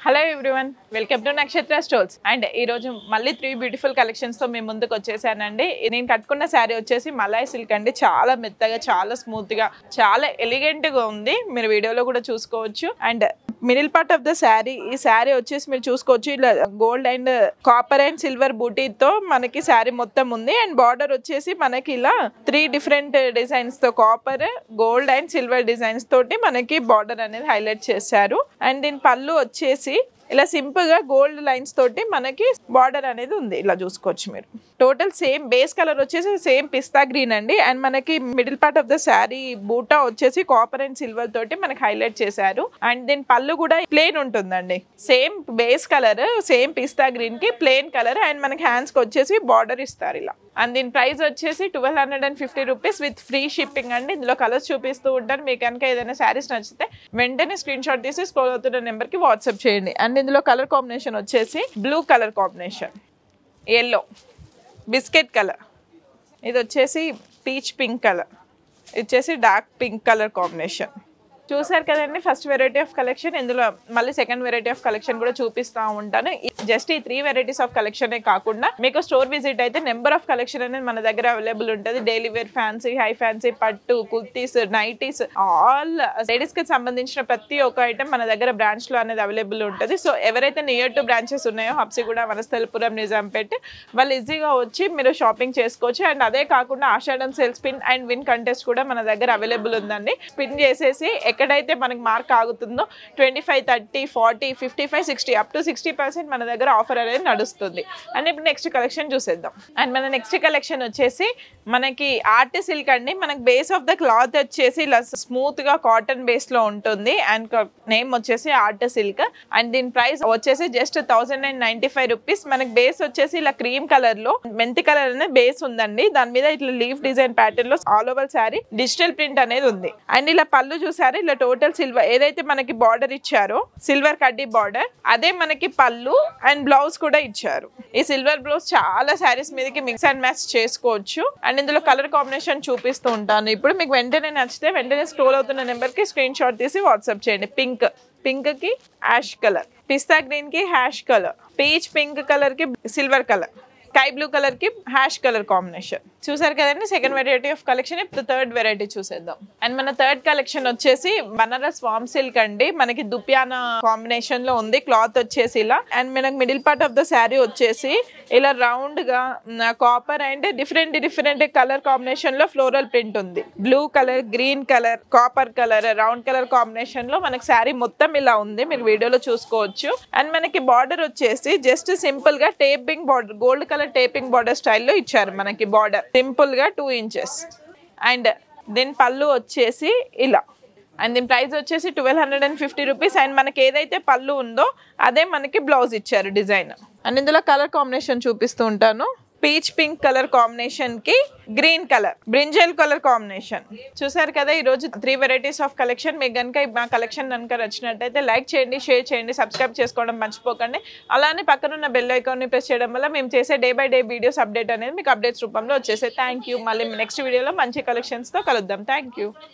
hello everyone welcome to Nakshatra stores and ఈ రోజు మళ్ళీ త్రీ బ్యూటిఫుల్ కలెక్షన్స్ తో మేము ముందుకు వచ్చేసానండి నేను కట్టుకున్న శారీ వచ్చేసి మలాయ్ సిల్క్ అండి చాలా మెత్తగా చాలా స్మూత్ గా చాలా ఎలిగెంట్ గా ఉంది మీరు వీడియోలో కూడా చూసుకోవచ్చు and middle part of the sari ఈ శారీ వచ్చేసి మీరు చూసుకోవచ్చు ఇలా gold and copper and silver బూటీతో మనకి శారీ మొత్తం ఉంది అండ్ బార్డర్ వచ్చేసి మనకి ఇలా త్రీ డిఫరెంట్ డిజైన్స్ తో copper gold and silver designs తోటి మనకి బార్డర్ అనేది హైలైట్ చేశారు అండ్ దీని పళ్ళు వచ్చేసి ఇలా సింపుల్ గా గోల్డ్ లైన్స్ తోటి మనకి బార్డర్ అనేది ఉంది ఇలా చూసుకోవచ్చు మీరు టోటల్ సేమ్ బేస్ కలర్ వచ్చేసి సేమ్ పిస్తా గ్రీన్ అండి అండ్ మనకి middle part of the sari బూటా వచ్చేసి కాపర్ అండ్ సిల్వర్ తోటి మనకి హైలైట్ చేశారు అండ్ దీని పళ్ళు కూడా ప్లేన్ ఉంటుందండి సేమ్ బేస్ కలర్ సేమ్ పిస్తా గ్రీన్ కి ప్లేన్ కలర్ అండ్ మనకి హ్యాండ్స్ కి వచ్చేసి బార్డర్ ఇస్తారు ఇలా అండ్ దీని ప్రైస్ వచ్చేసి twelve hundred and fifty rupees with free shipping అండి ఇందులో కలర్స్ చూపిస్తూ ఉంటాను మీకు కనుక ఏదైనా శారీస్ నచ్చితే వెంటనే స్క్రీన్ షాట్ తీసి స్క్రోల్ అవుతున్న నెంబర్కి వాట్సాప్ చేయండి అండ్ ఇందులో కలర్ కాంబినేషన్ వచ్చేసి blue colour combination yellow biscuit colour ఇది వచ్చేసి పీచ్ పింక్ కలర్ ఇది వచ్చేసి డార్క్ పింక్ కలర్ కాంబినేషన్ చూసారు కదండి ఫస్ట్ వెరైటీ ఆఫ్ కలెక్షన్ ఇందులో మళ్ళీ సెకండ్ వెరైటీ ఆఫ్ కలెక్షన్ కూడా చూపిస్తూ ఉంటాను జస్ట్ ఈ త్రీ వెరైటీస్ ఆఫ్ కలెక్షనే కాకుండా మీకు స్టోర్ విజిట్ అయితే నెంబర్ ఆఫ్ కలెక్షన్ అనేది మన దగ్గర అవైలబుల్ ఉంటుంది daily wear fancy high fancy పట్టు కుర్తీస్ నైటీస్ ఆల్ లేడీస్ కి సంబంధించిన ప్రతి ఒక్క ఐటమ్ మన దగ్గర బ్రాంచ్ లో అనేది అవైలబుల్ ఉంటుంది సో ఎవరైతే నియర్ టు బ్రాంచెస్ ఉన్నాయో హబ్సిగూడ వనస్థలపురం నిజాంపేట్ వాళ్ళు ఈజీగా వచ్చి మీరు షాపింగ్ చేసుకోవచ్చు అండ్ అదే కాకుండా Ashadham sale spin and win contest కూడా మన దగ్గర అవైలబుల్ ఉందండి స్పిన్ చేసేసి ఎక్కడైతే మనకి మార్క్ ఆగుతుందో twenty five thirty forty fifty five sixty up to sixty percent మన దగ్గర ఆఫర్ అనేది నడుస్తుంది అండ్ ఇప్పుడు నెక్స్ట్ కలెక్షన్ చూసేద్దాం అండ్ మన నెక్స్ట్ కలెక్షన్ వచ్చేసి మనకి ఆర్ట్ సిల్క్ అండి మనకి బేస్ ఆఫ్ ద క్లాత్ వచ్చేసి ఇలా స్మూత్ గా కాటన్ బేస్ లో ఉంటుంది అండ్ నేమ్ వచ్చేసి ఆర్ట్ సిల్క్ అండ్ దీని ప్రైస్ వచ్చేసి just thousand and ninety five rupees మనకి బేస్ వచ్చేసి ఇలా క్రీమ్ కలర్ లో మెంతి కలర్ అనేది బేస్ ఉందండి దాని మీద ఇట్లా లీఫ్ డిజైన్ ప్యాటర్న్ లో all over sari digital print అనేది ఉంది అండ్ ఇలా పళ్ళు చూసారు ఇలా టోటల్ సిల్వర్ ఏదైతే మనకి బార్డర్ ఇచ్చారో సిల్వర్ కడ్డీ బార్డర్ అదే మనకి పళ్ళు అండ్ బ్లౌజ్ కూడా ఇచ్చారు ఈ సిల్వర్ బ్లౌజ్ చాలా శారీస్ మీదకి మిక్స్ అండ్ మ్యాచ్ చేసుకోవచ్చు అండ్ ఇందులో కలర్ కాంబినేషన్ చూపిస్తూ ఉంటాను ఇప్పుడు మీకు వెంటనే నచ్చితే వెంటనే స్క్రోల్ అవుతున్న నెంబర్ కి స్క్రీన్ షాట్ తీసి వాట్సాప్ చేయండి పింక్ పింక్ కి యాష్ కలర్ పిస్తా గ్రీన్ కి ash colour peach pink colour కి silver colour sky blue colour కి హ్యాష్ కలర్ కాంబినేషన్ చూసారు కదండి సెకండ్ వెరైటీ ఆఫ్ కలెక్షన్ ఇప్పుడు థర్డ్ వెరైటీ చూసేద్దాం అండ్ మన థర్డ్ కలెక్షన్ వచ్చేసి బనారస్ వామ్ సిల్క్ అండి మనకి దుప్యాన కాంబినేషన్ లో ఉంది క్లాత్ వచ్చేసి ఇలా అండ్ మనకి middle part of the sari వచ్చేసి ఇలా రౌండ్ గా copper and different different colour combination లో ఫ్లోరల్ ప్రింట్ ఉంది blue colour green colour copper colour round colour combination లో మనకి శారీ మొత్తం ఇలా ఉంది మీరు వీడియోలో చూసుకోవచ్చు అండ్ మనకి బార్డర్ వచ్చేసి జస్ట్ సింపుల్ గా taping border gold colour taping border స్టైల్లో ఇచ్చారు మనకి బార్డర్ సింపుల్ గా టూ ఇంచెస్ అండ్ దీని పళ్ళు వచ్చేసి ఇలా అండ్ దీని ప్రైస్ వచ్చేసి twelve hundred and fifty rupees and మనకి ఏదైతే పళ్ళు ఉందో అదే మనకి బ్లౌజ్ ఇచ్చారు డిజైన్ అండ్ ఇందులో కలర్ కాంబినేషన్ చూపిస్తూ ఉంటాను పీచ్ పింక్ కలర్ కాంబినేషన్ కి green colour brinjal colour combination చూసారు కదా ఈ రోజు త్రీ వెరైటీస్ ఆఫ్ కలెక్షన్ మీకు కనుక మా కలెక్షన్ కనుక నచ్చినట్టయితే లైక్ చేయండి షేర్ చేయండి సబ్స్క్రైబ్ చేసుకోవడం మర్చిపోకండి అలానే పక్కన ఉన్న బెల్ ఐకాన్ని ప్రెస్ చేయడం వల్ల మేము చేసే day by day videos update అనేది మీకు అప్డేట్స్ రూపంలో వచ్చేసాయి థ్యాంక్ యూ మళ్ళీ నెక్స్ట్ వీడియోలో మంచి కలెక్షన్స్తో కలుద్దాం థ్యాంక్ యూ